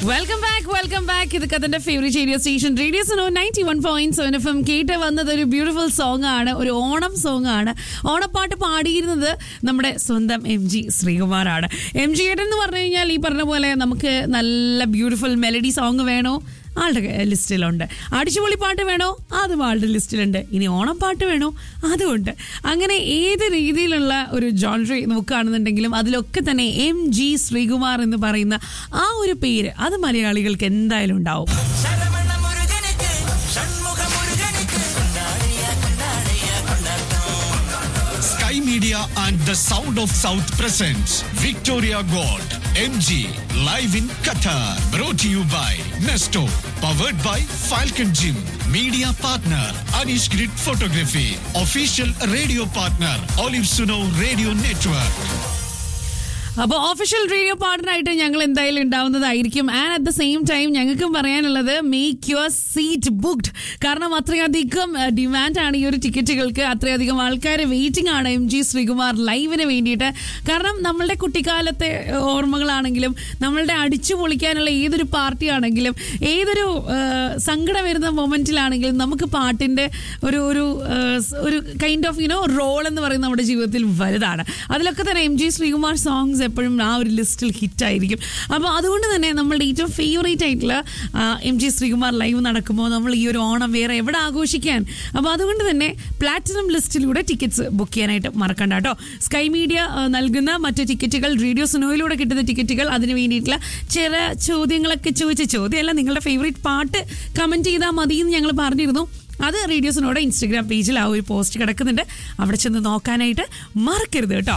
Welcome back welcome back ഇത് കഥന്റെ favourite radio station radio Suno ninety one point seven F M കേട്ട് വന്നത് ഒരു ബ്യൂട്ടിഫുൾ സോങ് ആണ് ഒരു ഓണം സോങ് ആണ് ഓണപ്പാട്ട് പാടിയിരുന്നത് നമ്മുടെ സ്വന്തം എം ജി ശ്രീകുമാറാണ് എം ജി ഏട്ടൻ എന്ന് പറഞ്ഞു കഴിഞ്ഞാൽ ഈ പറഞ്ഞ പോലെ നമുക്ക് നല്ല ബ്യൂട്ടിഫുൾ മെലഡി സോങ് വേണോ ആളുടെ ലിസ്റ്റിലുണ്ട് അടിച്ചുപൊളി പാട്ട് വേണോ അതും ആളുടെ ലിസ്റ്റിലുണ്ട് ഇനി ഓണപ്പാട്ട് വേണോ അതുമുണ്ട് അങ്ങനെ ഏത് രീതിയിലുള്ള ഒരു ജോൺറി നോക്കുകയാണെന്നുണ്ടെങ്കിലും അതിലൊക്കെ തന്നെ എം ജി ശ്രീകുമാർ എന്ന് പറയുന്ന ആ ഒരു പേര് അത് മലയാളികൾക്ക് എന്തായാലും ഉണ്ടാവും சரவண முருகனுக்கு சண்முக முருகனுக்கு கொண்டாடிய கொண்டாடிய கொண்டாட்டம் Sky Media and the Sound of South presents Victoria Gold MG live in Qatar. Brought to you by Nesto. Powered by Falcon Gym. Media partner Anish Grid Photography. Official radio partner Olive Suno Radio Network. അപ്പോൾ official radio പാർട്ണറായിട്ട് ഞങ്ങൾ എന്തായാലും ഉണ്ടാവുന്നതായിരിക്കും and at the same time ഞങ്ങൾക്കും പറയാനുള്ളത് make your seat booked കാരണം അത്രയധികം demand ആണ് ഈ ഒരു ടിക്കറ്റുകൾക്ക് അത്രയധികം ആൾക്കാർ വെയിറ്റിംഗ് ആണ് എം ജി ശ്രീകുമാർ ലൈവിന് വേണ്ടിയിട്ട് കാരണം നമ്മളുടെ കുട്ടിക്കാലത്തെ ഏഹ്, ഓർമ്മകളാണെങ്കിലും നമ്മളുടെ അടിച്ചു പൊളിക്കാനുള്ള ഏതൊരു പാർട്ടി ആണെങ്കിലും ഏതൊരു ഏഹ്, സങ്കടം വരുന്ന മൊമെന്റിലാണെങ്കിലും നമുക്ക് പാട്ടിന്റെ ഒരു ഒരു ഏഹ്, സ് ഒരു കൈൻഡ് ഓഫ് യുനോ റോൾ എന്ന് പറയുന്നത് നമ്മുടെ ജീവിതത്തിൽ വലുതാണ് അതിലൊക്കെ തന്നെ എം ജി ശ്രീകുമാർ സോങ്സ് എപ്പോഴും ആ ഒരു ലിസ്റ്റിൽ ഹിറ്റ് ആയിരിക്കും അപ്പോൾ അതുകൊണ്ട് തന്നെ നമ്മളുടെ ഏറ്റവും ഫേവറേറ്റ് ആയിട്ടുള്ള ആ, എം ജി ശ്രീകുമാർ ലൈവ് നടക്കുമ്പോൾ നമ്മൾ ഈ ഒരു ഓണം വേറെ എവിടെ ആഘോഷിക്കാൻ അപ്പോൾ അതുകൊണ്ട് തന്നെ പ്ലാറ്റിനം ലിസ്റ്റിലൂടെ ടിക്കറ്റ്സ് ബുക്ക് ചെയ്യാനായിട്ട് മറക്കണ്ട കേട്ടോ സ്കൈ മീഡിയ ആ, നൽകുന്ന മറ്റ് ടിക്കറ്റുകൾ റേഡിയോ സുനോയിലൂടെ കിട്ടുന്ന ടിക്കറ്റുകൾ അതിന് വേണ്ടിയിട്ടുള്ള ചില ചോദ്യങ്ങളൊക്കെ ചോദിച്ച ചോദ്യമല്ല നിങ്ങളുടെ ഫേവറേറ്റ് പാട്ട് കമൻറ്റ് ചെയ്താൽ മതി എന്ന് ഞങ്ങൾ പറഞ്ഞിരുന്നു അത് റേഡിയോസിനോട് ഇൻസ്റ്റഗ്രാം പേജിൽ ആ ഒരു പോസ്റ്റ് കിടക്കുന്നുണ്ട് അവിടെ ചെന്ന് നോക്കാനായിട്ട് മറക്കരുത് കേട്ടോ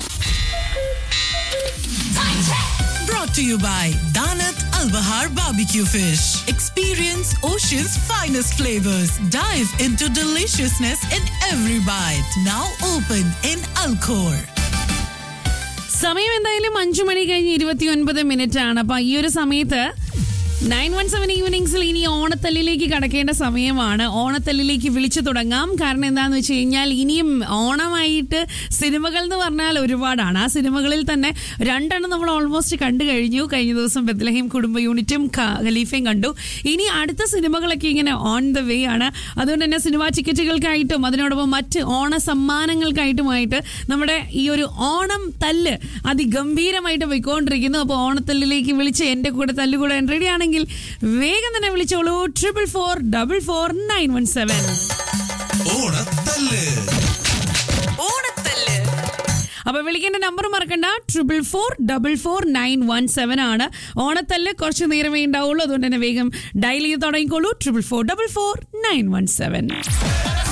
Brought to you by Danat Al Bahar Barbecue Fish. Experience Ocean's finest flavors. Dive into deliciousness in every bite. Now open in Alcor. സമയം എന്തായാലും അഞ്ചു മണി കഴിഞ്ഞ് ഇരുപത്തി ഒൻപത് മിനിറ്റ് ആണ് അപ്പൊ ഈ ഒരു സമയത്ത് നയൻ വൺ സെവൻ ഈവനിങ്സിൽ ഇനി ഓണത്തല്ലിലേക്ക് കടക്കേണ്ട സമയമാണ് ഓണത്തല്ലിലേക്ക് വിളിച്ചു തുടങ്ങാം കാരണം എന്താന്ന് വെച്ച് കഴിഞ്ഞാൽ ഇനിയും ഓണമായിട്ട് സിനിമകൾ എന്ന് പറഞ്ഞാൽ ഒരുപാടാണ് ആ സിനിമകളിൽ തന്നെ രണ്ടെണ്ണം നമ്മൾ ഓൾമോസ്റ്റ് കണ്ടു കഴിഞ്ഞു കഴിഞ്ഞ ദിവസം ബദ്ലഹീം കുടുംബ യൂണിറ്റും ഖ- ഖലീഫയും കണ്ടു ഇനി അടുത്ത സിനിമകളൊക്കെ ഇങ്ങനെ ഓൺ ദ വേ ആണ് അതുകൊണ്ട് തന്നെ സിനിമാ ടിക്കറ്റുകൾക്കായിട്ടും അതിനോടൊപ്പം മറ്റ് ഓണ സമ്മാനങ്ങൾക്കായിട്ടുമായിട്ട് നമ്മുടെ ഈ ഒരു ഓണം തല്ല് അതിഗംഭീരമായിട്ട് പോയിക്കൊണ്ടിരിക്കുന്നു അപ്പോൾ ഓണത്തല്ലിലേക്ക് വിളിച്ച് എൻ്റെ കൂടെ തല്ലുകൂടാൻ റെഡി ആണെങ്കിൽ വേഗം തന്നെ വിളിച്ചോളൂ triple four double four nine one seven ഓണത്തല്ല് ഓണത്തല്ല് അപ്പൊ വിളിക്കേണ്ട നമ്പർ മറക്കണ്ട triple four double four nine one seven ആണ് ഓണത്തല്ല് കുറച്ച് നേരമേ ഉണ്ടാവുള്ളൂ അതുകൊണ്ട് തന്നെ വേഗം ഡയൽ ചെയ്ത് തുടങ്ങിക്കോളൂ triple four double four nine one seven